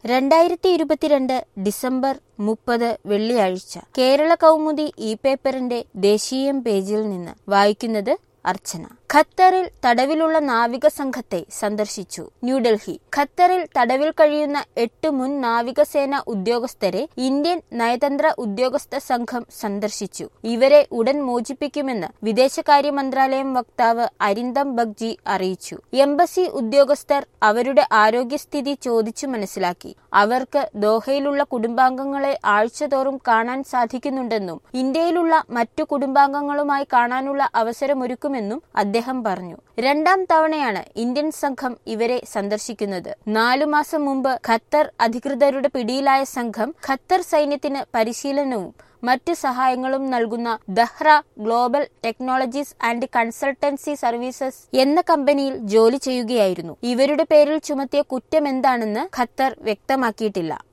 രണ്ടായിരത്തി ഇരുപത്തിരണ്ട് ഡിസംബർ മുപ്പത് വെള്ളിയാഴ്ച കേരള കൗമുദി ഇ പേപ്പറിന്റെ ദേശീയം പേജിൽ നിന്ന് വായിക്കുന്നത് അർച്ചന ഖത്തറിൽ തടവിലുള്ള നാവിക സംഘത്തെ സന്ദർശിച്ചു ന്യൂഡൽഹി ഖത്തറിൽ തടവിൽ കഴിയുന്ന എട്ട് മുൻ നാവികസേന ഉദ്യോഗസ്ഥരെ ഇന്ത്യൻ നയതന്ത്ര ഉദ്യോഗസ്ഥ സംഘം സന്ദർശിച്ചു ഇവരെ ഉടൻ മോചിപ്പിക്കുമെന്ന് വിദേശകാര്യ മന്ത്രാലയം വക്താവ് അരിന്ദം ബഗ്ജി അറിയിച്ചു എംബസി ഉദ്യോഗസ്ഥർ അവരുടെ ആരോഗ്യസ്ഥിതി ചോദിച്ചു മനസ്സിലാക്കി അവർക്ക് ദോഹയിലുള്ള കുടുംബാംഗങ്ങളെ ആഴ്ചതോറും കാണാൻ സാധിക്കുന്നുണ്ടെന്നും ഇന്ത്യയിലുള്ള മറ്റു കുടുംബാംഗങ്ങളുമായി കാണാനുള്ള അവസരമൊരുക്കുമെന്നും അദ്ദേഹം പറഞ്ഞു രണ്ടാം തവണയാണ് ഇന്ത്യൻ സംഘം ഇവരെ സന്ദർശിക്കുന്നത് നാലു മാസം മുമ്പ് ഖത്തർ അധികൃതരുടെ പിടിയിലായ സംഘം ഖത്തർ സൈന്യത്തിന് പരിശീലനവും മറ്റു സഹായങ്ങളും നൽകുന്ന Dahra global technologies and consultancy services എന്ന കമ്പനിയിൽ ജോലി ചെയ്യുകയായിരുന്നു ഇവരുടെ പേരിൽ ചുമത്തിയ കുറ്റമെന്താണെന്ന് ഖത്തർ വ്യക്തമാക്കിയിട്ടില്ല